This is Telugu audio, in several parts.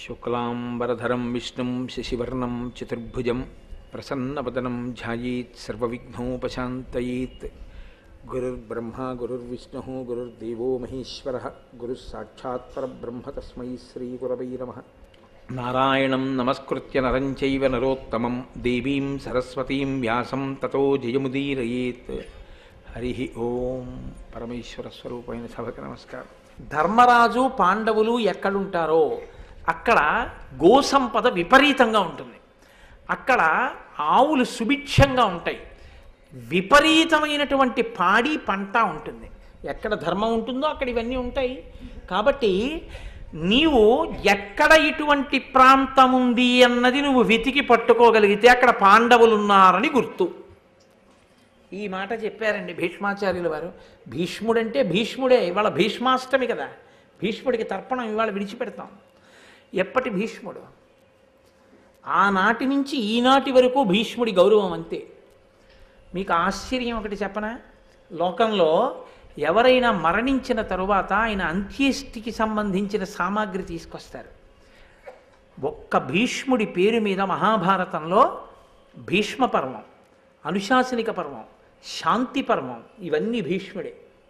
శుక్లాంబరధరం విష్ణుం శశివర్ణం చతుర్భుజం ప్రసన్నవదనం ధ్యాయేత్ సర్వవిఘ్నోపశాంతయేత్ గురుర్బ్రహ్మ గురుర్విష్ణు గురుర్దేవో మహేశ్వర గురుస్సాక్షాత్ పరబ్రహ్మ తస్మై శ్రీగురవై నమ నారాయణం నమస్కృత్య నరం చైవ నరోత్తమం దేవీం సరస్వతీం వ్యాసం తతో జయముదీరయేత్ హరి ఓం పరమేశ్వర స్వరూపమైన సభకు నమస్కారం ధర్మరాజు పాండవులు ఎక్కడుంటారో అక్కడ గోసంపద విపరీతంగా ఉంటుంది అక్కడ ఆవులు సుభిక్షంగా ఉంటాయి విపరీతమైనటువంటి పాడి పంట ఉంటుంది ఎక్కడ ధర్మం ఉంటుందో అక్కడ ఇవన్నీ ఉంటాయి కాబట్టి నీవు ఎక్కడ ఇటువంటి ప్రాంతం ఉంది అన్నది నువ్వు వెతికి పట్టుకోగలిగితే అక్కడ పాండవులు ఉన్నారని గుర్తు ఈ మాట చెప్పారండి భీష్మాచార్యుల వారు భీష్ముడంటే భీష్ముడే ఇవాళ భీష్మాష్టమి కదా భీష్ముడికి తర్పణం ఇవాళ విడిచిపెడతాం ఎప్పటి భీష్ముడు ఆనాటి నుంచి ఈనాటి వరకు భీష్ముడి గౌరవం అంతే మీకు ఆశ్చర్యం ఒకటి చెప్పనా లోకంలో ఎవరైనా మరణించిన తరువాత ఆయన అంత్యేష్టికి సంబంధించిన సామాగ్రి తీసుకొస్తారు ఒక్క భీష్ముడి పేరు మీద మహాభారతంలో భీష్మ పర్వం అనుశాసనిక పర్వం శాంతి పర్వం ఇవన్నీ భీష్ముడే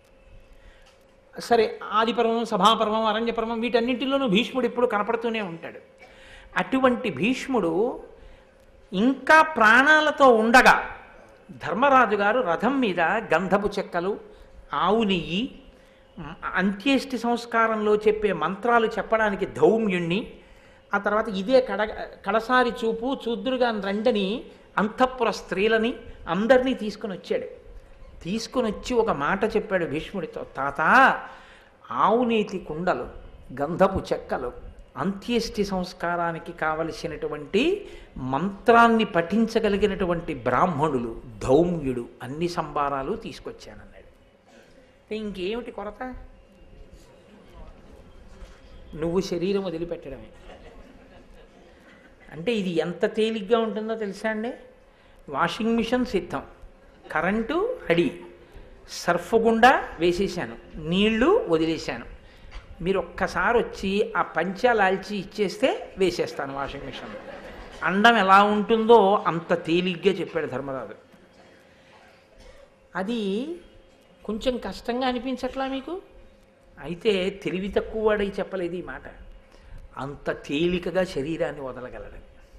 సరే ఆదిపర్వం సభాపర్వం అరణ్యపర్వం వీటన్నింటిలోనూ భీష్ముడు ఎప్పుడు కనపడుతూనే ఉంటాడు అటువంటి భీష్ముడు ఇంకా ప్రాణాలతో ఉండగా ధర్మరాజు గారు రథం మీద గంధపు చెక్కలు ఆవు నెయ్యి మ్, అంత్యేష్టి సంస్కారంలో చెప్పే మంత్రాలు చెప్పడానికి ధౌమ్యుణ్ణి ఆ తర్వాత ఇదే కడ కడసారి చూపు చూద్దురుగా రండని అంతఃపుర స్త్రీలని అందరినీ తీసుకొని వచ్చాడు తీసుకొని వచ్చి ఒక మాట చెప్పాడు భీష్ముడితో తాత ఆవునేతి కుండలు గంధపు చెక్కలు అంత్యేష్టి సంస్కారానికి కావలసినటువంటి మంత్రాన్ని పఠించగలిగినటువంటి బ్రాహ్మణులు ధౌమ్యుడు అన్ని సంబారాలు తీసుకొచ్చానన్నాడు ఇంకేమిటి కొరత నువ్వు శరీరం వదిలిపెట్టడమే అంటే ఇది ఎంత తేలిగ్గా ఉంటుందో తెలుసా అండి వాషింగ్ మిషన్ సిద్ధం కరెంటు రెడీ సర్ఫ్ గుండా వేసేసాను నీళ్లు వదిలేశాను మీరు ఒక్కసారి వచ్చి ఆ పంచా లాల్చి ఇచ్చేస్తే వేసేస్తాను వాషింగ్ మిషన్ అండం ఎలా ఉంటుందో అంత తేలిగ్గా చెప్పాడు ధర్మరాజు అది కొంచెం కష్టంగా అనిపించట్లా మీకు అయితే తెలివి తక్కువ వాడై చెప్పలేదు ఈ మాట అంత తేలికగా శరీరాన్ని వదలగలడు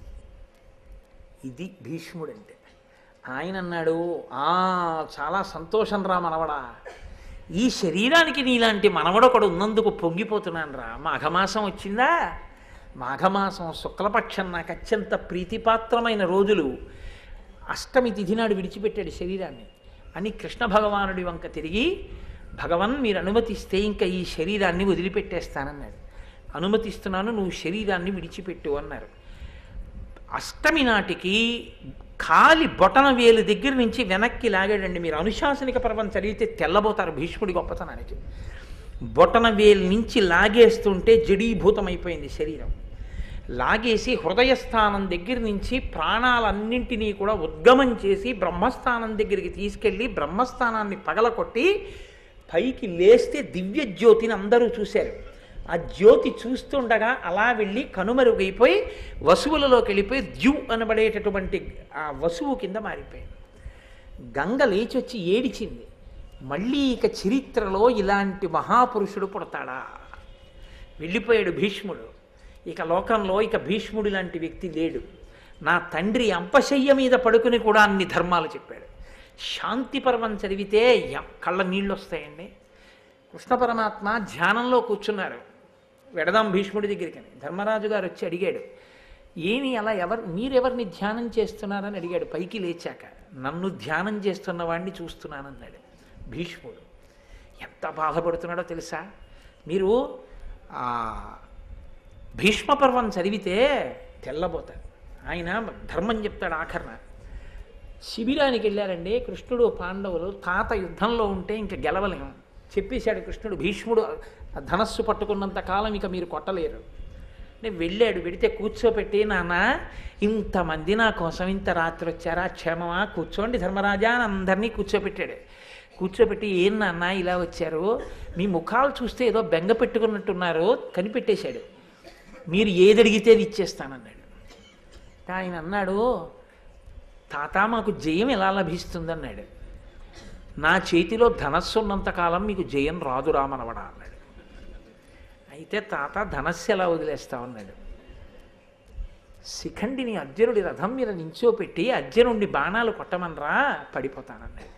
ఇది భీష్ముడంటే ఆయన అన్నాడు ఆ చాలా సంతోషం రా మనవడా ఈ శరీరానికి నీలాంటి మనవడొకడు ఉన్నందుకు పొంగిపోతున్నాను రా మాఘమాసం వచ్చిందా మాఘమాసం శుక్లపక్షం నాకు అత్యంత ప్రీతిపాత్రమైన రోజులు అష్టమి తిథి నాడు విడిచిపెట్టాడు శరీరాన్ని అని కృష్ణ భగవానుడి వంక తిరిగి భగవన్ మీరు అనుమతిస్తే ఇంకా ఈ శరీరాన్ని వదిలిపెట్టేస్తానన్నాడు అనుమతిస్తున్నాను నువ్వు శరీరాన్ని విడిచిపెట్టు అన్నారు అష్టమి నాటికి కాలి బొటన వేలు దగ్గర నుంచి వెనక్కి లాగాడండి మీరు అనుశాసనిక పర్వం చదివితే తెల్లబోతారు భీష్ముడి గొప్పతనానికి బొటన వేలు నుంచి లాగేస్తుంటే జడీభూతమైపోయింది శరీరం లాగేసి హృదయస్థానం దగ్గర నుంచి ప్రాణాలన్నింటినీ కూడా ఉద్గమం చేసి బ్రహ్మస్థానం దగ్గరికి తీసుకెళ్ళి బ్రహ్మస్థానాన్ని పగలకొట్టి పైకి లేస్తే దివ్య జ్యోతిని అందరూ చూశారు ఆ జ్యోతి చూస్తుండగా అలా వెళ్ళి కనుమరుగైపోయి వసువులలోకి వెళ్ళిపోయి ద్యు అనబడేటటువంటి ఆ వసువు కింద మారిపోయింది గంగ లేచి వచ్చి ఏడిచింది మళ్ళీ ఇక చరిత్రలో ఇలాంటి మహాపురుషుడు పుడతాడా వెళ్ళిపోయాడు భీష్ముడు ఇక లోకంలో ఇక భీష్ముడు లాంటి వ్యక్తి లేడు నా తండ్రి అంపశయ్య మీద పడుకుని కూడా అన్ని ధర్మాలు చెప్పాడు శాంతి పర్వం చదివితే య- కళ్ళ నీళ్ళు వస్తాయండి కృష్ణ పరమాత్మ ధ్యానంలో కూర్చున్నారు వెడదాం భీష్ముడి దగ్గరికి అని. ధర్మరాజు గారు వచ్చి అడిగాడు ఏమి అలా ఎవరు మీరెవరిని ధ్యానం చేస్తున్నారని అడిగాడు పైకి లేచాక నన్ను ధ్యానం చేస్తున్న వాడిని చూస్తున్నానన్నాడు భీష్ముడు ఎంత బాధపడుతున్నాడో తెలుసా మీరు ఆ భీష్మ పర్వం చదివితే తెల్లబోతారు ఆయన ధర్మం చెప్తాడు ఆఖరణ శిబిరానికి వెళ్ళారండి కృష్ణుడు పాండవులు తాత యుద్ధంలో ఉంటే ఇంకా గెలవలేము చెప్పేశాడు కృష్ణుడు భీష్ముడు ఆ ధనస్సు పట్టుకున్నంత కాలం ఇక మీరు కొట్టలేరు నేను వెళ్ళాడు వెడితే కూర్చోపెట్టి నాన్న ఇంతమంది నా కోసం ఇంత రాత్రి వచ్చారా క్షేమమా కూర్చోండి ధర్మరాజా అని అందరినీ కూర్చోపెట్టాడు కూర్చోబెట్టి ఏం నాన్న ఇలా వచ్చారు మీ ముఖాలు చూస్తే ఏదో బెంగ పెట్టుకున్నట్టున్నారు కనిపెట్టేశాడు మీరు ఏది అడిగితే అది ఇచ్చేస్తానన్నాడు ఆయన అన్నాడు తాత మాకు జయం ఎలా లభిస్తుందన్నాడు నా చేతిలో ధనస్సు ఉన్నంతకాలం మీకు జయం రాదు రామనవడ అన్నాడు అయితే తాత ధనస్సు ఎలా వదిలేస్తామన్నాడు శిఖండిని అర్జునుడి రథం మీద నించోపెట్టి అర్జునుడిని బాణాలు కొట్టమనరా పడిపోతానన్నాడు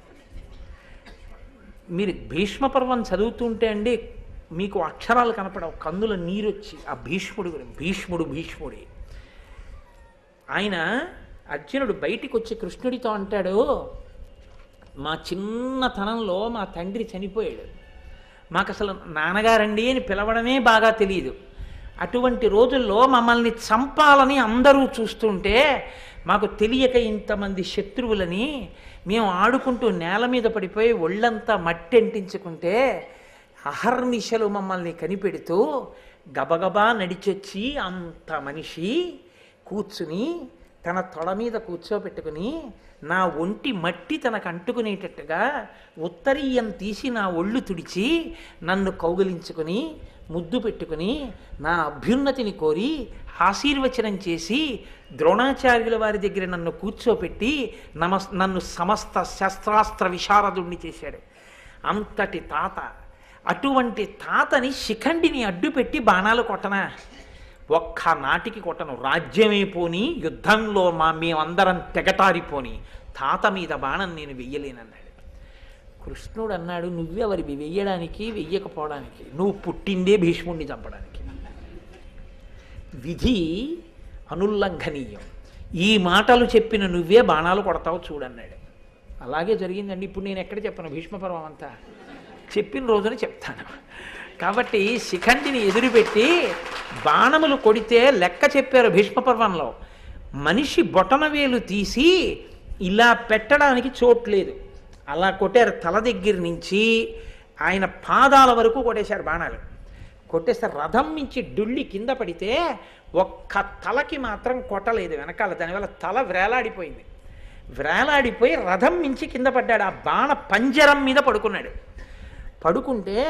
మీరు భీష్మ పర్వం చదువుతుంటే అండి మీకు అక్షరాలు కనపడవు కన్నుల నీరు వచ్చి ఆ భీష్ముడు గురించి భీష్ముడు భీష్ముడి ఆయన అర్జునుడు బయటికి వచ్చి కృష్ణుడితో అంటాడు మా చిన్నతనంలో మా తండ్రి చనిపోయాడు మాకు అసలు నాన్నగారండి అని పిలవడమే బాగా తెలియదు అటువంటి రోజుల్లో మమ్మల్ని చంపాలని అందరూ చూస్తుంటే మాకు తెలియక ఇంతమంది శత్రువులని మేము ఆడుకుంటూ నేల మీద పడిపోయి ఒళ్ళంతా మట్టి అంటించుకుంటే అహర్నిశలు మమ్మల్ని కనిపెడుతూ గబగబా నడిచొచ్చి అంత మనిషి కూర్చుని తన తొడ మీద కూర్చోబెట్టుకుని నా ఒంటి మట్టి తనకు అంటుకునేటట్టుగా ఉత్తరీయం తీసి నా ఒళ్ళు తుడిచి నన్ను కౌగిలించుకుని ముద్దు పెట్టుకుని నా అభ్యున్నతిని కోరి ఆశీర్వచనం చేసి ద్రోణాచార్యుల వారి దగ్గర నన్ను కూర్చోపెట్టి నమస్ నన్ను సమస్త శస్త్రాస్త్ర విశారదుణ్ణి చేశాడు అంతటి తాత అటువంటి తాతని శిఖండిని అడ్డుపెట్టి బాణాలు కొట్టనా ఒక్క నాటికి కొట్టను రాజ్యమే పోని యుద్ధంలో మా మేమందరం తెగటారిపోని తాత మీద బాణం నేను వెయ్యలేనన్నాడు కృష్ణుడు అన్నాడు నువ్వెవరివి వెయ్యడానికి వెయ్యకపోవడానికి నువ్వు పుట్టిందే భీష్ముడిని చంపడానికి విధి అనుల్లంఘనీయం ఈ మాటలు చెప్పిన నువ్వే బాణాలు కొడతావు చూడన్నాడు అలాగే జరిగిందండి ఇప్పుడు నేను ఎక్కడ చెప్పను భీష్మపర్వం అంతా చెప్పిన రోజున చెప్తాను కాబట్టి శిఖండిని ఎదురుపెట్టి బాణములు కొడితే లెక్క చెప్పారు భీష్మపర్వంలో మనిషి బొటనవేలు తీసి ఇలా పెట్టడానికి చోట్లేదు అలా కొట్టారు తల దగ్గర నుంచి ఆయన పాదాల వరకు కొట్టేశారు బాణాలు కొట్టేస్తే రథం నుంచి డుళ్ళి కింద పడితే ఒక్క తలకి మాత్రం కొట్టలేదు వెనకాల దానివల్ల తల వ్రేలాడిపోయింది వ్రేలాడిపోయి రథం మించి కింద పడ్డాడు ఆ బాణ పంజరం మీద పడుకున్నాడు పడుకుంటే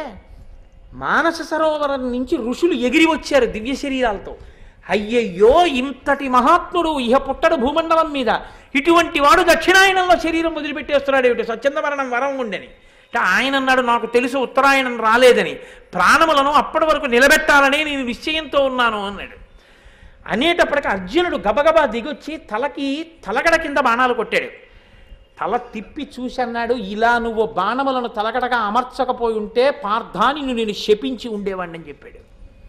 మానస సరోవరం నుంచి ఋషులు ఎగిరి వచ్చారు దివ్య శరీరాలతో అయ్యయ్యో ఇంతటి మహాత్ముడు ఇహ పుట్టడు భూమండలం మీద ఇటువంటి వాడు దక్షిణాయనంలో శరీరం వదిలిపెట్టేస్తున్నాడు ఏమిటి స్వచ్ఛంద మరణం వరం ఉండని అంటే ఆయన అన్నాడు నాకు తెలుసు ఉత్తరాయణం రాలేదని ప్రాణములను అప్పటి వరకు నిలబెట్టాలని నేను నిశ్చయంతో ఉన్నాను అన్నాడు అనేటప్పటికి అర్జునుడు గబగబా దిగొచ్చి తలకి తలగడ కింద బాణాలు కొట్టాడు తల తిప్పి చూసి అన్నాడు ఇలా నువ్వు బాణములను తలగడగా అమర్చకపోయి ఉంటే పార్థాని నేను శపించి ఉండేవాడిని అని చెప్పాడు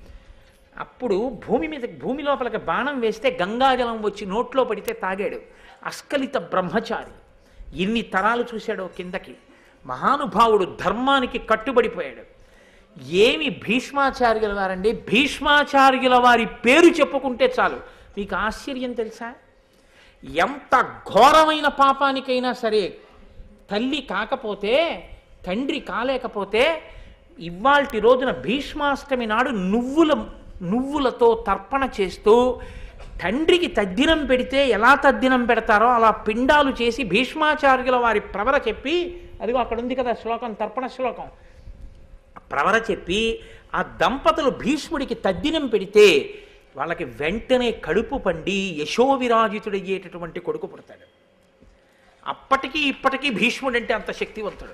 అప్పుడు భూమి మీద భూమి లోపలికి బాణం వేస్తే గంగాజలం వచ్చి నోట్లో పడితే తాగాడు అస్కలిత బ్రహ్మచారి ఎన్ని తరాలు చూశాడో కిందకి మహానుభావుడు ధర్మానికి కట్టుబడిపోయాడు ఏమి భీష్మాచార్యుల వారండి భీష్మాచార్యుల వారి పేరు చెప్పుకుంటే చాలు మీకు ఆశ్చర్యం తెలుసా ఎంత ఘోరమైన పాపానికైనా సరే తల్లి కాకపోతే తండ్రి కాలేకపోతే ఇవాల్టి రోజున భీష్మాష్టమి నాడు నువ్వుల నువ్వులతో తర్పణ చేస్తూ తండ్రికి తద్దినం పెడితే ఎలా తద్దినం పెడతారో అలా పిండాలు చేసి భీష్మాచార్యుల వారి ప్రవర చెప్పి అదిగో అక్కడ ఉంది కదా శ్లోకం తర్పణ శ్లోకం ప్రవర చెప్పి ఆ దంపతులు భీష్ముడికి తద్దినం పెడితే వాళ్ళకి వెంటనే కడుపు పండి యశోవిరాజితుడయ్యేటటువంటి కొడుకు పుడతాడు అప్పటికీ ఇప్పటికీ భీష్ముడు అంటే అంత శక్తివంతుడు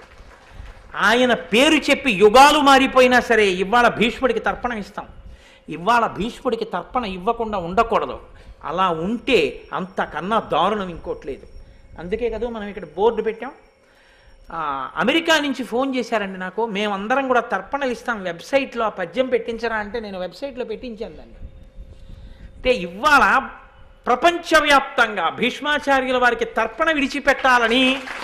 ఆయన పేరు చెప్పి యుగాలు మారిపోయినా సరే ఇవాళ భీష్ముడికి తర్పణం ఇస్తాం ఇవాళ భీష్ముడికి తర్పణ ఇవ్వకుండా ఉండకూడదు అలా ఉంటే అంతకన్నా దారుణం ఇంకోట్లేదు అందుకే కదా మనం ఇక్కడ బోర్డు పెట్టాం ఆ, అమెరికా నుంచి ఫోన్ చేశారండి నాకు మేమందరం కూడా తర్పణలు ఇస్తాం వెబ్సైట్లో ఆ పద్యం పెట్టించరా అంటే నేను వెబ్సైట్లో పెట్టించాను దాన్ని అంటే ఇవాళ ప్రపంచవ్యాప్తంగా భీష్మాచార్యుల వారికి తర్పణ విడిచిపెట్టాలని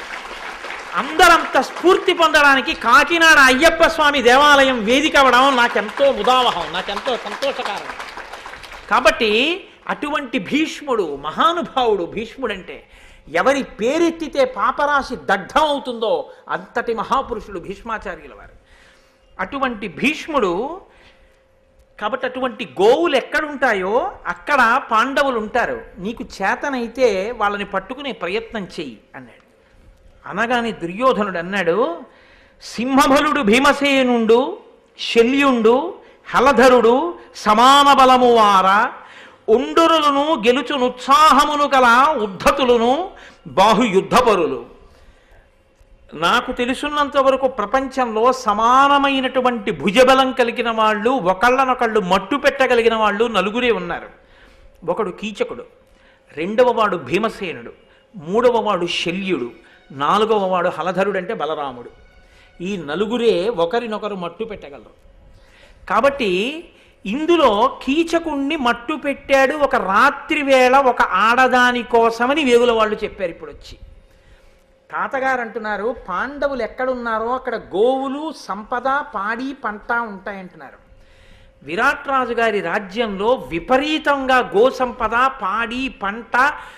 అందరంత స్ఫూర్తి పొందడానికి కాకినాడ అయ్యప్ప స్వామి దేవాలయం వేదిక అవ్వడం నాకెంతో ఉదావహం నాకెంతో సంతోషకారం కాబట్టి అటువంటి భీష్ముడు మహానుభావుడు భీష్ముడంటే ఎవరి పేరెత్తితే పాపరాశి దగ్ధం అవుతుందో అంతటి మహాపురుషుడు భీష్మాచార్యుల వారు అటువంటి భీష్ముడు కాబట్టి అటువంటి గోవులు ఎక్కడుంటాయో అక్కడ పాండవులు ఉంటారు నీకు చేతనైతే వాళ్ళని పట్టుకునే ప్రయత్నం చెయ్యి అన్నాడు అనగానే దుర్యోధనుడు అన్నాడు సింహబలుడు భీమసేనుండు శల్యుండు హలధరుడు సమాన బలము వార ఉండురులను గెలుచునుత్సాహమును గల ఉద్ధతులను బాహుయుద్ధపరులు నాకు తెలుసున్నంత వరకు ప్రపంచంలో సమానమైనటువంటి భుజబలం కలిగిన వాళ్ళు ఒకళ్ళనొకళ్ళు మట్టు పెట్టగలిగిన వాళ్ళు నలుగురే ఉన్నారు ఒకడు కీచకుడు రెండవ వాడు భీమసేనుడు మూడవ వాడు శల్యుడు నాలుగవ వాడు హలధరుడు అంటే బలరాముడు ఈ నలుగురే ఒకరినొకరు మట్టు పెట్టగలరు కాబట్టి ఇందులో కీచకుణ్ణి మట్టు పెట్టాడు ఒక రాత్రి వేళ ఒక ఆడదాని కోసమని వేగుల వాళ్ళు చెప్పారు ఇప్పుడు వచ్చి తాతగారు అంటున్నారు పాండవులు ఎక్కడున్నారో అక్కడ గోవులు సంపద పాడి పంట ఉంటాయంటున్నారు విరాట్ రాజు గారి రాజ్యంలో విపరీతంగా గో సంపద పాడి పంట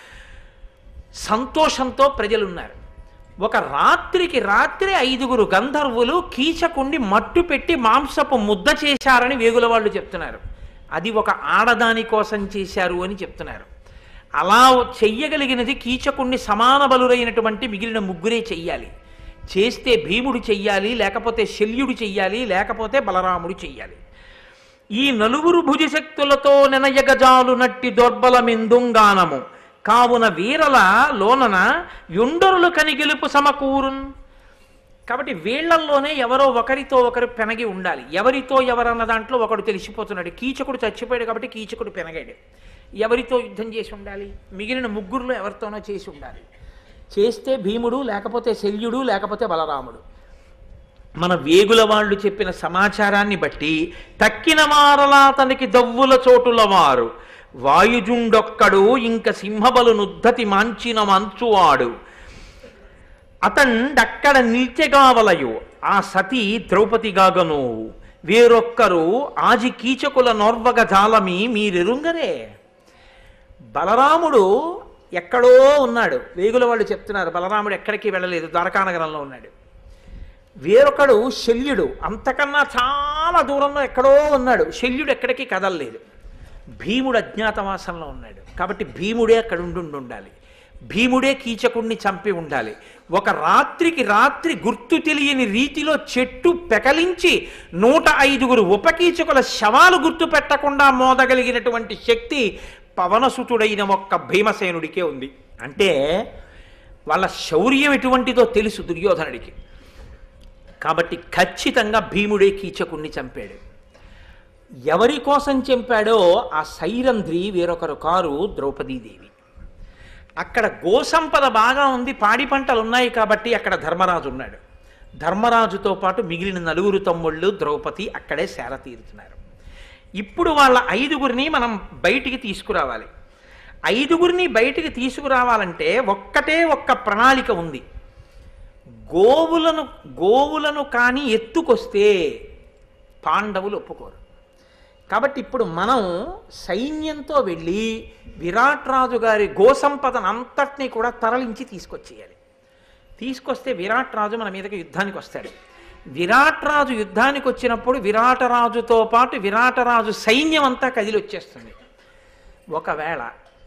సంతోషంతో ప్రజలున్నారు ఒక రాత్రికి రాత్రి ఐదుగురు గంధర్వులు కీచకుండి మట్టు పెట్టి మాంసపు ముద్ద చేశారని వేగుల వాళ్ళు చెప్తున్నారు అది ఒక ఆడదాని కోసం చేశారు అని చెప్తున్నారు అలా చెయ్యగలిగినది కీచకుణ్ణి సమాన బలురైనటువంటి మిగిలిన ముగ్గురే చెయ్యాలి చేస్తే భీముడు చెయ్యాలి లేకపోతే శల్యుడు చెయ్యాలి లేకపోతే బలరాముడు చెయ్యాలి ఈ నలుగురు భుజశక్తులతో నెనయగజాలు నట్టి దొర్బలమిందుంగానము కావున వీరల లోనన యుండరులు కనిగెలుపు సమకూరున్ కాబట్టి వీళ్ళల్లోనే ఎవరో ఒకరితో ఒకరు పెనగి ఉండాలి ఎవరితో ఎవరన్న దాంట్లో ఒకడు తెలిసిపోతున్నాడు కీచకుడు చచ్చిపోయాడు కాబట్టి కీచకుడు పెనగాడు ఎవరితో యుద్ధం చేసి ఉండాలి మిగిలిన ముగ్గురులో ఎవరితోనో చేసి ఉండాలి చేస్తే భీముడు లేకపోతే శల్యుడు లేకపోతే బలరాముడు మన వేగుల వాళ్ళు చెప్పిన సమాచారాన్ని బట్టి తక్కిన మారలా తనకి దవ్వుల చోటుల వారు వాయుజుండొక్కడు ఇంక సింహబలు నుద్ధతి మాంచిన మంచువాడు అతండక్కడ నిల్చెగావలయు ఆ సతి ద్రౌపదిగాగను వేరొక్కరు ఆజి కీచకుల నోర్వగ జాలమి మీరెరుంగరే బలరాముడు ఎక్కడో ఉన్నాడు వేగుల వాళ్ళు చెప్తున్నారు బలరాముడు ఎక్కడికి వెళ్ళలేదు ద్వారకానగరంలో ఉన్నాడు వేరొకడు శల్యుడు అంతకన్నా చాలా దూరంలో ఎక్కడో ఉన్నాడు శల్యుడు ఎక్కడికి కదలలేదు భీముడు అజ్ఞాతవాసంలో ఉన్నాడు కాబట్టి భీముడే అక్కడ ఉండి ఉండాలి భీముడే కీచకుణ్ణి చంపి ఉండాలి ఒక రాత్రికి రాత్రి గుర్తు తెలియని రీతిలో చెట్టు పెకలించి నూట ఐదుగురు ఉపకీచకుల శవాలు గుర్తు పెట్టకుండా మోదగలిగినటువంటి శక్తి పవనసుతుడైన ఒక్క భీమసేనుడికే ఉంది అంటే వాళ్ళ శౌర్యం ఎటువంటిదో తెలుసు దుర్యోధనుడికి కాబట్టి ఖచ్చితంగా భీముడే కీచకుణ్ణి చంపాడు ఎవరి కోసం చంపాడో ఆ సైరంధ్రి వేరొకరు కారు ద్రౌపదీదేవి అక్కడ గోసంపద బాగా ఉంది పాడి పంటలు ఉన్నాయి కాబట్టి అక్కడ ధర్మరాజు ఉన్నాడు ధర్మరాజుతో పాటు మిగిలిన నలుగురు తమ్ముళ్ళు ద్రౌపది అక్కడే సేర తీరుతున్నారు ఇప్పుడు వాళ్ళ ఐదుగురిని మనం బయటికి తీసుకురావాలి ఐదుగురిని బయటికి తీసుకురావాలంటే ఒక్కటే ఒక్క ప్రణాళిక ఉంది గోవులను గోవులను కానీ ఎత్తుకొస్తే పాండవులు ఒప్పుకోరు కాబట్టి ఇప్పుడు మనం సైన్యంతో వెళ్ళి విరాట్ రాజు గారి గోసంపదను అంతటినీ కూడా తరలించి తీసుకొచ్చేయాలి తీసుకొస్తే విరాట్ రాజు మన మీదకి యుద్ధానికి వస్తాడు విరాట్ రాజు యుద్ధానికి వచ్చినప్పుడు విరాటరాజుతో పాటు విరాటరాజు సైన్యం అంతా కదిలి వచ్చేస్తుంది ఒకవేళ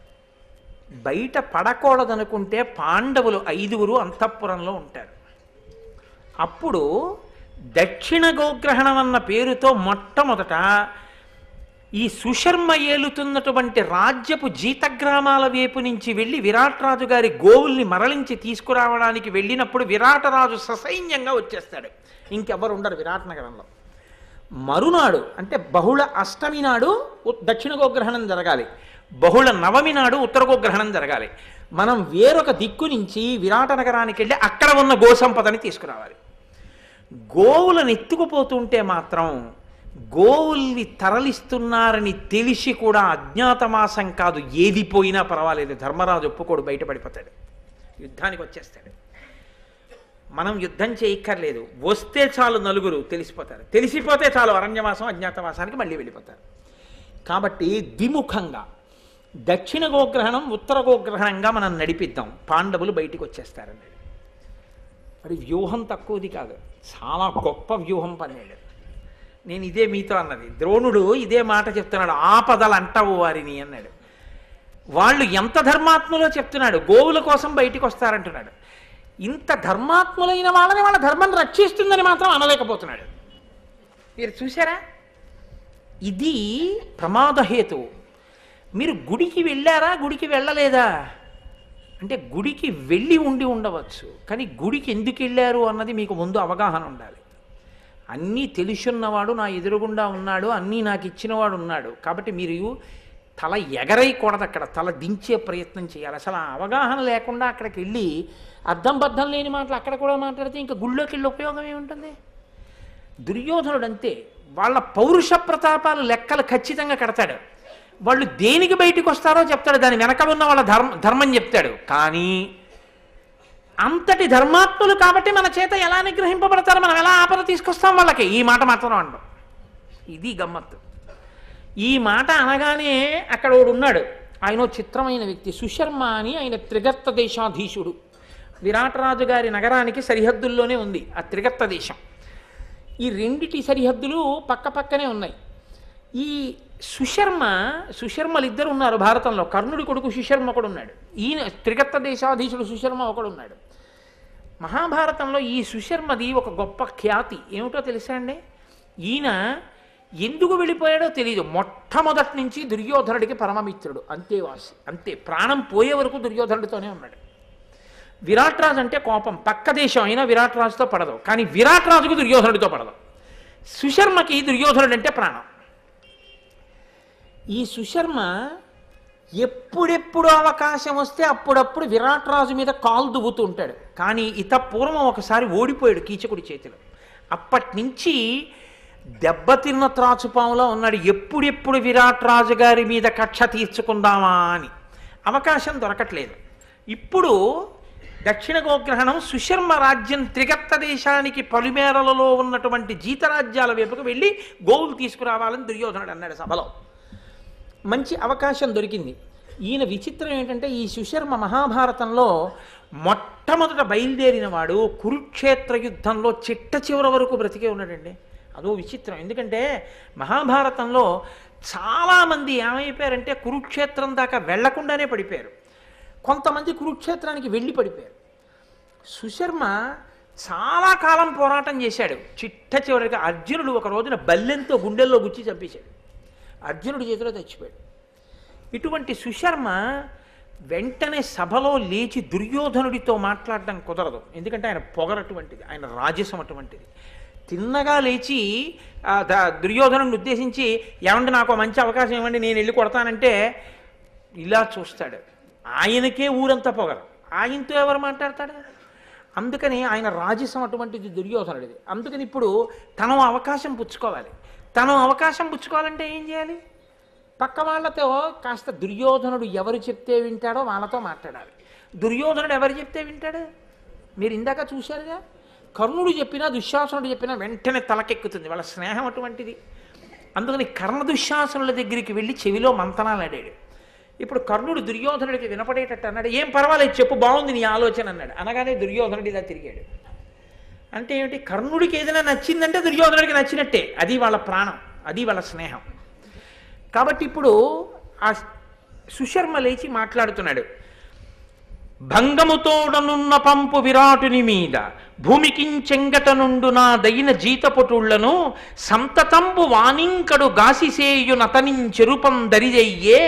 బయట పడకూడదనుకుంటే పాండవులు ఐదుగురు అంతఃపురంలో ఉంటారు అప్పుడు దక్షిణ గోగ్రహణం అన్న పేరుతో మొట్టమొదట ఈ సుశర్మ ఏలుతున్నటువంటి రాజ్యపు జీతగ్రామాల వైపు నుంచి వెళ్ళి విరాట్ రాజు గారి గోవుల్ని మరలించి తీసుకురావడానికి వెళ్ళినప్పుడు విరాటరాజు ససైన్యంగా వచ్చేస్తాడు ఇంకెవరు ఉండరు విరాట్ నగరంలో మరునాడు అంటే బహుళ అష్టమి నాడు ఉ- దక్షిణ గోగ్రహణం జరగాలి బహుళ నవమి నాడు ఉత్తర గోగ్రహణం జరగాలి మనం వేరొక దిక్కు నుంచి విరాట నగరానికి వెళ్ళి అక్కడ ఉన్న గోసంపదని తీసుకురావాలి గోవులను ఎత్తుకుపోతుంటే మాత్రం గోవుల్ని తరలిస్తున్నారని తెలిసి కూడా అజ్ఞాతమాసం కాదు ఏది పోయినా పర్వాలేదు ధర్మరాజు ఒప్పుకోడు బయటపడిపోతాడు యుద్ధానికి వచ్చేస్తాడు మనం యుద్ధం చేయక్కర్లేదు వస్తే చాలు నలుగురు తెలిసిపోతారు తెలిసిపోతే చాలు అరణ్యవాసం అజ్ఞాతవాసానికి మళ్ళీ వెళ్ళిపోతారు కాబట్టి ద్విముఖంగా దక్షిణ గోగ్రహణం ఉత్తర గోగ్రహణంగా మనం నడిపిద్దాం పాండవులు బయటికి వచ్చేస్తారండి మరి వ్యూహం తక్కువది కాదు చాలా గొప్ప వ్యూహం పన్నాడు నేను ఇదే మీతో అన్నది ద్రోణుడు ఇదే మాట చెప్తున్నాడు ఆపదలు అంటావు వారిని అన్నాడు వాళ్ళు ఎంత ధర్మాత్ములో చెప్తున్నాడు గోవుల కోసం బయటికి వస్తారంటున్నాడు ఇంత ధర్మాత్ములైన వాళ్ళని వాళ్ళ ధర్మం రక్షిస్తుందని మాత్రం అనలేకపోతున్నాడు మీరు చూసారా ఇది ప్రమాదహేతువు మీరు గుడికి వెళ్ళారా గుడికి వెళ్ళలేదా అంటే గుడికి వెళ్ళి ఉండి ఉండవచ్చు కానీ గుడికి ఎందుకు వెళ్ళారు అన్నది మీకు ముందు అవగాహన ఉండాలి అన్నీ తెలుసున్నవాడు నా ఎదురుగుండా ఉన్నాడు అన్నీ నాకు ఇచ్చినవాడు ఉన్నాడు కాబట్టి మీరు తల ఎగరైకూడదు అక్కడ తల దించే ప్రయత్నం చేయాలి అసలు ఆ అవగాహన లేకుండా అక్కడికి వెళ్ళి అర్థం బద్ధం లేని మాటలు అక్కడ కూడా మాట్లాడితే ఇంకా గుళ్ళోకి వెళ్ళి ఉపయోగం ఏముంటుంది దుర్యోధనుడు అంతే వాళ్ళ పౌరుష ప్రతాపాలు లెక్కలు ఖచ్చితంగా కడతాడు వాళ్ళు దేనికి బయటికి వస్తారో చెప్తాడు దాని వెనక ఉన్న వాళ్ళ ధర్మ ధర్మం చెప్తాడు కానీ అంతటి ధర్మాత్ములు కాబట్టి మన చేత ఎలా నిగ్రహింపబడతారు మనం ఎలా ఆపద తీసుకొస్తాం వాళ్ళకి ఈ మాట మాత్రం అండం ఇది గమ్మత్తు ఈ మాట అనగానే అక్కడ ఒకడు ఉన్నాడు ఆయన ఓ చిత్రమైన వ్యక్తి సుశర్మ అని ఆయన త్రిగర్త దేశాధీశుడు విరాటరాజు గారి నగరానికి సరిహద్దుల్లోనే ఉంది ఆ త్రిగర్త దేశం ఈ రెండిటి సరిహద్దులు పక్క పక్కనే ఉన్నాయి ఈ సుశర్మ సుశర్మలు ఇద్దరు ఉన్నారు భారతంలో కర్ణుడి కొడుకు సుశర్మ ఒకడు ఉన్నాడు ఈయన త్రిగర్త దేశాధీశుడు సుశర్మ ఒకడు ఉన్నాడు మహాభారతంలో ఈ సుశర్మది ఒక గొప్ప ఖ్యాతి ఏమిటో తెలుసా అండి ఈయన ఎందుకు వెళ్ళిపోయాడో తెలియదు మొట్టమొదటి నుంచి దుర్యోధనుడికి పరమమిత్రుడు అంతే వాసి అంతే ప్రాణం పోయే వరకు దుర్యోధనుడితోనే ఉన్నాడు విరాట్ రాజు అంటే కోపం పక్క దేశం అయినా విరాట్ రాజుతో పడదు కానీ విరాట్ రాజుకు దుర్యోధనుడితో పడదు సుశర్మకి దుర్యోధనుడు అంటే ప్రాణం ఈ సుశర్మ ఎప్పుడెప్పుడు అవకాశం వస్తే అప్పుడప్పుడు విరాట్ రాజు మీద కాలు దువ్వుతూ ఉంటాడు కానీ ఇత పూర్వం ఒకసారి ఓడిపోయాడు కీచకుడి చేతిలో అప్పటి నుంచి దెబ్బతిన్న త్రాచుపాములో ఉన్నాడు ఎప్పుడెప్పుడు విరాట్ రాజు గారి మీద కక్ష తీర్చుకుందామా అని అవకాశం దొరకట్లేదు ఇప్పుడు దక్షిణ గోగ్రహణం సుశర్మ రాజ్యం త్రిగత్త దేశానికి పలుమేరలలో ఉన్నటువంటి జీతరాజ్యాల వైపుకు వెళ్ళి గోవులు తీసుకురావాలని దుర్యోధనుడు అన్నాడు సభలో మంచి అవకాశం దొరికింది ఈయన విచిత్రం ఏంటంటే ఈ సుశర్మ మహాభారతంలో మొట్టమొదట బయలుదేరిన వాడు కురుక్షేత్ర యుద్ధంలో చిట్ట చివరి వరకు బ్రతికే ఉన్నాడండి అదో విచిత్రం ఎందుకంటే మహాభారతంలో చాలామంది ఏమైపోయారంటే కురుక్షేత్రం దాకా వెళ్లకుండానే పడిపోయారు కొంతమంది కురుక్షేత్రానికి వెళ్ళి పడిపోయారు సుశర్మ చాలా కాలం పోరాటం చేశాడు చిట్ట చివరిగా అర్జునుడు ఒక రోజున బల్లెంతో గుండెల్లో గుచ్చి చంపేశాడు అర్జునుడి చేతిలో చచ్చిపోయాడు ఇటువంటి సుశర్మ వెంటనే సభలో లేచి దుర్యోధనుడితో మాట్లాడడం కుదరదు ఎందుకంటే ఆయన పొగరటువంటిది ఆయన రాజసం అటువంటిది తిన్నగా లేచి ఆ ద- దుర్యోధనుడిని ఉద్దేశించి ఏమంటే నాకు ఓ మంచి అవకాశం ఇవ్వండి నేను వెళ్ళి కొడతానంటే ఇలా చూస్తాడు ఆయనకే ఊరంతా పొగరు ఆయనతో ఎవరు మాట్లాడతాడు అందుకని ఆయన రాజసం అటువంటిది దుర్యోధనుడిది అందుకని ఇప్పుడు తను అవకాశం పుచ్చుకోవాలి తను అవకాశం పుచ్చుకోవాలంటే ఏం చేయాలి పక్క వాళ్ళతో కాస్త దుర్యోధనుడు ఎవరు చెప్తే వింటాడో వాళ్ళతో మాట్లాడాలి దుర్యోధనుడు ఎవరు చెప్తే వింటాడు మీరు ఇందాక చూశారుగా కర్ణుడు చెప్పినా దుశ్శాసనుడు చెప్పినా వెంటనే తలకెక్కుతుంది వాళ్ళ స్నేహం అటువంటిది అందుకని కర్ణ దుశ్శాసనుల దగ్గరికి వెళ్ళి చెవిలో మంతనాలు ఆడాడు ఇప్పుడు కర్ణుడు దుర్యోధనుడికి వినపడేటట్టు అన్నాడు ఏం పర్వాలేదు చెప్పు బాగుంది నీ ఆలోచన అన్నాడు అనగానే దుర్యోధనుడు ఇలా తిరిగాడు అంటే ఏమిటి కర్ణుడికి ఏదైనా నచ్చిందంటే దుర్యోధనుడికి నచ్చినట్టే అది వాళ్ళ ప్రాణం అది వాళ్ళ స్నేహం కాబట్టి ఇప్పుడు ఆ సుశర్మ లేచి మాట్లాడుతున్నాడు భంగముతోడనున్న పంపు విరాటుని మీద భూమికించెంగట నుండు నా దయిన జీతపటుళ్లను సంతతంబు వానింకడు గాసిసేయునతనించెరుపం దరిదయ్యే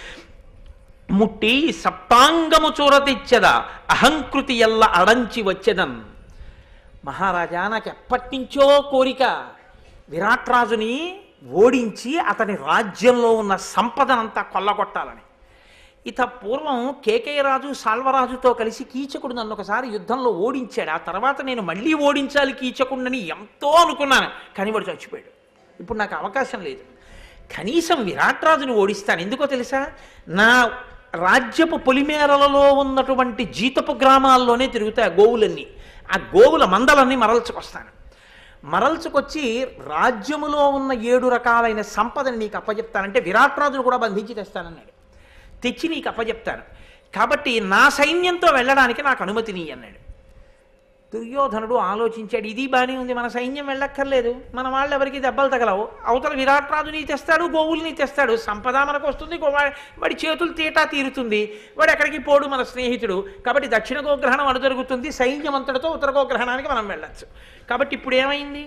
ముట్టి సప్తాంగము చూరతిచ్చద అహంకృతి ఎల్ల అడంచి వచ్చెదన్ మహారాజా నాకు ఎప్పటి నుంచో కోరిక విరాట్ రాజుని ఓడించి అతని రాజ్యంలో ఉన్న సంపదనంతా కొల్లగొట్టాలని ఇత పూర్వం కేకయ్య రాజు సాల్వరాజుతో కలిసి కీచకుడు నన్ను ఒకసారి యుద్ధంలో ఓడించాడు ఆ తర్వాత నేను మళ్ళీ ఓడించాలి కీచకుడిని ఎంతో అనుకున్నాను కానీ వాడు చచ్చిపోయాడు ఇప్పుడు నాకు అవకాశం లేదు కనీసం విరాట్ రాజుని ఓడిస్తాను ఎందుకో తెలుసా నా రాజ్యపు పొలిమేరలలో ఉన్నటువంటి జీతపు గ్రామాల్లోనే తిరుగుతాయి ఆ గోవులన్నీ ఆ గోవుల మందలన్నీ మరల్చుకొస్తాను మరల్చుకొచ్చి రాజ్యములో ఉన్న ఏడు రకాలైన సంపదని నీకు అప్పచెప్తానంటే విరాట్ రాజును కూడా బంధించి తెస్తానన్నాడు తెచ్చి నీకు అప్పచెప్తాను కాబట్టి నా సైన్యంతో వెళ్ళడానికి నాకు అనుమతిని అన్నాడు దుర్యోధనుడు ఆలోచించాడు ఇది బాగానే ఉంది మన సైన్యం వెళ్ళక్కర్లేదు మన వాళ్ళు ఎవరికి దెబ్బలు తగలవు అవతల విరాట్ రాజుని తెస్తాడు గోవుల్ని తెస్తాడు సంపద మనకు వస్తుంది గో- వా- వాడి చేతులు తీటా తీరుతుంది వాడు ఎక్కడికి పోడు మన స్నేహితుడు కాబట్టి దక్షిణ గోగ్రహణం అడు జరుగుతుంది సైన్యం అంతటితో ఉత్తర గోగ్రహణానికి మనం వెళ్ళొచ్చు కాబట్టి ఇప్పుడు ఏమైంది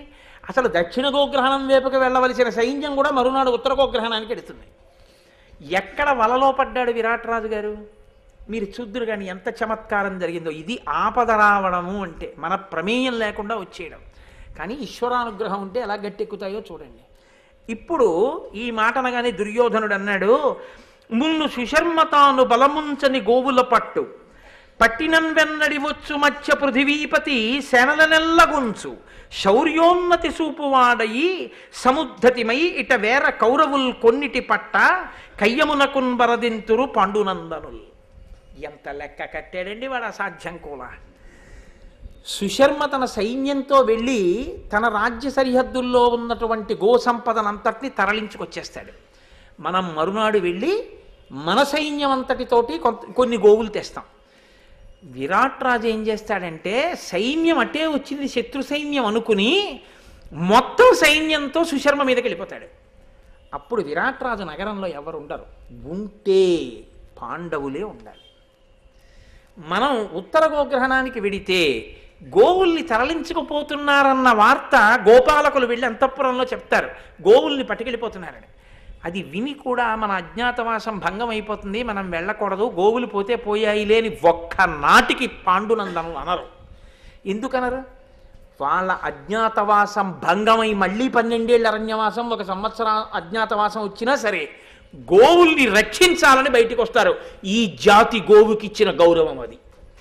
అసలు దక్షిణ గోగ్రహణం వైపుకి వెళ్ళవలసిన సైన్యం కూడా మరునాడు ఉత్తర గోగ్రహణానికి ఎడుతుంది ఎక్కడ వలలో పడ్డాడు విరాట్ రాజు గారు మీరు చూద్దురు కానీ ఎంత చమత్కారం జరిగిందో ఇది ఆపద రావడము అంటే మన ప్రమేయం లేకుండా వచ్చేయడం కానీ ఈశ్వరానుగ్రహం ఉంటే ఎలా గట్టెక్కుతాయో చూడండి ఇప్పుడు ఈ మాట అనగానే దుర్యోధనుడు అన్నాడు మున్ను సుశర్మ తాను బలముంచని గోవుల పట్టు పట్టినం వెన్నడి వచ్చు మధ్య పృథివీపతి శనలనెల్లగుంచు శౌర్యోన్నతి సూపువాడయి సముద్ధతిమై ఇట వేర కౌరవుల్ కొన్నిటి పట్ట కయ్యమునకున్ వరదింతురు పాండునందనుల్ ఎంత లెక్క కట్టాడండి వాడు అసాధ్యం కూడా సుశర్మ తన సైన్యంతో వెళ్ళి తన రాజ్య సరిహద్దుల్లో ఉన్నటువంటి గో సంపదనంతటిని తరలించుకొచ్చేస్తాడు మనం మరునాడు వెళ్ళి మన సైన్యం అంతటితోటి కొంత కొన్ని గోవులు తెస్తాం విరాట్ రాజు ఏం చేస్తాడంటే సైన్యం అటే వచ్చింది శత్రు సైన్యం అనుకుని మొత్తం సైన్యంతో సుశర్మ మీదకి వెళ్ళిపోతాడు అప్పుడు విరాట్ రాజు నగరంలో ఎవరు ఉండరు ఉంటే పాండవులే ఉండాలి మనం ఉత్తర గోగ్రహణానికి వెడితే గోవుల్ని తరలించుకుపోతున్నారన్న వార్త గోపాలకులు వెళ్ళి అంతఃపురంలో చెప్తారు గోవుల్ని పట్టుకెళ్ళిపోతున్నారని అది విని కూడా మన అజ్ఞాతవాసం భంగం అయిపోతుంది మనం వెళ్ళకూడదు గోవులు పోతే పోయాయి లేని ఒక్క నాటికి పాండునందనులు అనరు ఎందుకనరు వాళ్ళ అజ్ఞాతవాసం భంగమై మళ్ళీ పన్నెండేళ్ళ అరణ్యవాసం ఒక సంవత్సర అజ్ఞాతవాసం వచ్చినా సరే గోవుల్ని రక్షించాలని బయటికి వస్తారు ఈ జాతి గోవుకి ఇచ్చిన గౌరవం అది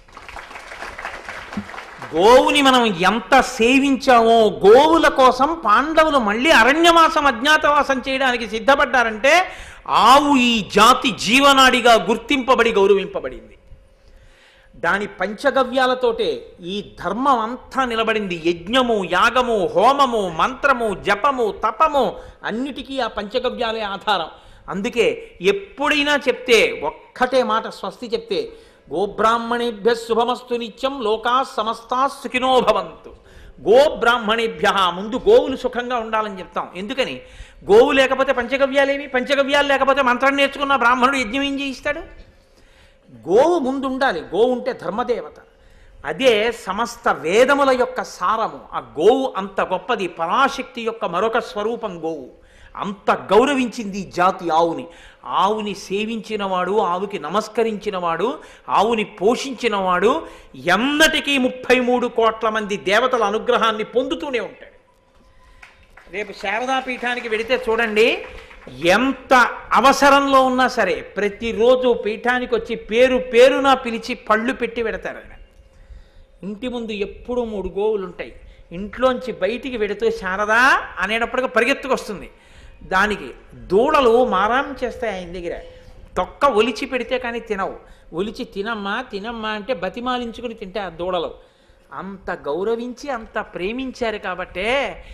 గోవుని మనం ఎంత సేవించామో గోవుల కోసం పాండవులు మళ్ళీ అరణ్యవాసం అజ్ఞాతవాసం చేయడానికి సిద్ధపడ్డారంటే ఆవు ఈ జాతి జీవనాడిగా గుర్తింపబడి గౌరవింపబడింది దాని పంచగవ్యాలతోటే ఈ ధర్మం అంతా నిలబడింది యజ్ఞము యాగము హోమము మంత్రము జపము తపము అన్నిటికీ ఆ పంచగవ్యాలే ఆధారం అందుకే ఎప్పుడైనా చెప్తే ఒక్కటే మాట స్వస్తి చెప్తే గోబ్రాహ్మణేభ్య శుభమస్తు నిత్యం లోకా సమస్తా సుఖినో భవంతు గోబ్రాహ్మణేభ్య ముందు గోవులు సుఖంగా ఉండాలని చెప్తాం ఎందుకని గోవు లేకపోతే పంచగవ్యాలేవి పంచగవ్యాలు లేకపోతే మంత్రం నేర్చుకున్న బ్రాహ్మణుడు యజ్ఞం ఏం చేయిస్తాడు గోవు ముందు ఉండాలి గోవు ఉంటే ధర్మదేవత అదే సమస్త వేదముల యొక్క సారము ఆ గోవు అంత గొప్పది పరాశక్తి యొక్క మరొక స్వరూపం గోవు అంత గౌరవించింది ఈ జాతి ఆవుని ఆవుని సేవించినవాడు ఆవుకి నమస్కరించినవాడు ఆవుని పోషించినవాడు ఎన్నటికీ ముప్పై మూడు కోట్ల మంది దేవతల అనుగ్రహాన్ని పొందుతూనే ఉంటాడు రేపు శారదా పీఠానికి వెడితే చూడండి ఎంత అవసరంలో ఉన్నా సరే ప్రతిరోజు పీఠానికి వచ్చి పేరు పేరున పిలిచి పళ్ళు పెట్టి పెడతారు ఆయన ఇంటి ముందు ఎప్పుడూ మూడు గోవులు ఉంటాయి ఇంట్లోంచి బయటికి వెడుతూ శారదా అనేటప్పటికి పరిగెత్తుకొస్తుంది దానికి దూడలు మారాం చేస్తాయి ఆయన దగ్గర తొక్క ఒలిచి పెడితే కానీ తినవు ఒలిచి తినమ్మా తినమ్మా అంటే బతిమాలించుకుని తింటే ఆ దూడలు అంత గౌరవించి అంత ప్రేమించారు కాబట్టే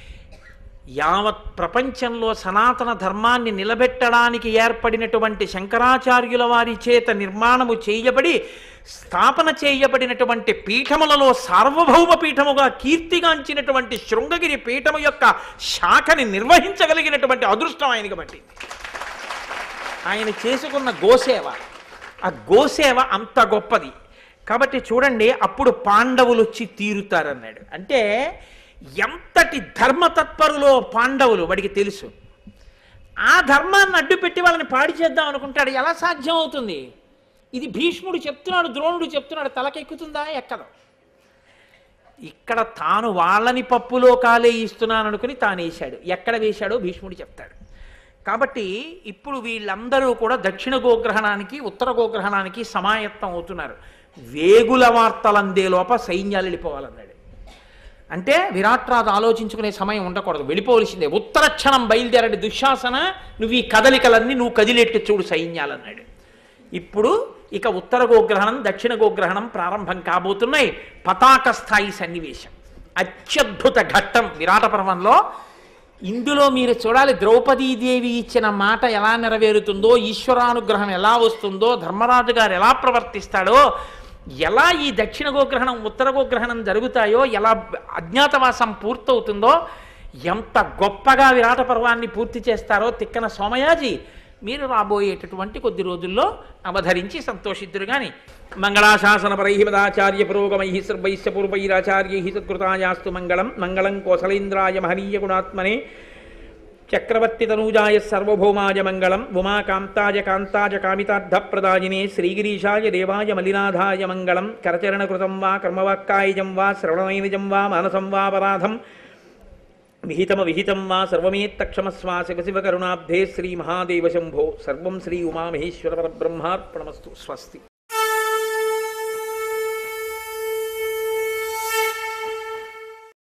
యావత్ ప్రపంచంలో సనాతన ధర్మాన్ని నిలబెట్టడానికి ఏర్పడినటువంటి శంకరాచార్యుల వారి చేత నిర్మాణము చేయబడి స్థాపన చేయబడినటువంటి పీఠములలో సార్వభౌమ పీఠముగా కీర్తిగాంచినటువంటి శృంగగిరి పీఠము యొక్క శాఖని నిర్వహించగలిగినటువంటి అదృష్టం ఆయనకి పట్టింది ఆయన చేసుకున్న గోసేవ ఆ గోసేవ అంత గొప్పది కాబట్టి చూడండి అప్పుడు పాండవులు వచ్చి తీరుతారన్నాడు అంటే ఎంతటి ధర్మతత్పరులో పాండవులు వాడికి తెలుసు ఆ ధర్మాన్ని అడ్డుపెట్టి వాళ్ళని పాడి చేద్దాం అనుకుంటాడు ఎలా సాధ్యం అవుతుంది ఇది భీష్ముడు చెప్తున్నాడు ద్రోణుడు చెప్తున్నాడు తలకెక్కుతుందా ఎక్కదు ఇక్కడ తాను వాళ్ళని పప్పులో కాలే ఇస్తున్నాను అనుకుని తాను వేశాడు ఎక్కడ వేశాడో భీష్ముడు చెప్తాడు కాబట్టి ఇప్పుడు వీళ్ళందరూ కూడా దక్షిణ గోగ్రహణానికి ఉత్తర గోగ్రహణానికి సమాయత్తం అవుతున్నారు వేగుల వార్తలందే లోప సైన్యాలు వెళ్ళిపోవాలన్నాడు అంటే విరాట్ రాజు ఆలోచించుకునే సమయం ఉండకూడదు వెళ్ళిపోవలసిందే ఉత్తర క్షణం బయలుదేరడి దుశ్శాసన నువ్వు ఈ కదలికలన్నీ నువ్వు కదిలేట్టు చూడు సైన్యాలన్నాడు ఇప్పుడు ఇక ఉత్తర గోగ్రహణం దక్షిణ గోగ్రహణం ప్రారంభం కాబోతున్నాయి పతాక స్థాయి సన్నివేశం అత్యద్భుత ఘట్టం విరాట పర్వంలో ఇందులో మీరు చూడాలి ద్రౌపదీదేవి ఇచ్చిన మాట ఎలా నెరవేరుతుందో ఈశ్వరానుగ్రహం ఎలా వస్తుందో ధర్మరాజు గారు ఎలా ప్రవర్తిస్తాడో ఎలా ఈ దక్షిణ గోగ్రహణం ఉత్తర గోగ్రహణం జరుగుతాయో ఎలా అజ్ఞాతవాసం పూర్తవుతుందో ఎంత గొప్పగా విరాట పర్వాన్ని పూర్తి చేస్తారో తిక్కన సోమయాజి మీరు రాబోయేటటువంటి కొద్ది రోజుల్లో అవధరించి సంతోషిద్దురు కానీ మంగళాశాసన పరైహిమదాచార్య పురోగమై సర్వైశ్య పూర్వైరాచార్యై సత్కృతాయాస్తు మంగళం మంగళం కోసలేంద్రాయ మహనీయ గుణాత్మనే చక్రవర్తి తనూజాయ సర్వభౌమాయ మంగళం ఉమాకాంతాయ కాంతాయ కామితార్థప్రదాయినే శ్రీగిరీశాయ దేవాయ మలినాథాయ మంగళం కరచరణకృతం వా కర్మవాక్కాయజం వా శ్రవణనైనజం వా మానసం వా పరాధం విహితమ విహితం వా సర్వమేత్తక్షమస్వా శివ శివ కరుణాబ్ధే శ్రీ మహాదేవ శంభో సర్వం శ్రీ ఉమామహేశ్వర పరబ్రహ్మార్పణమస్తు స్వస్తి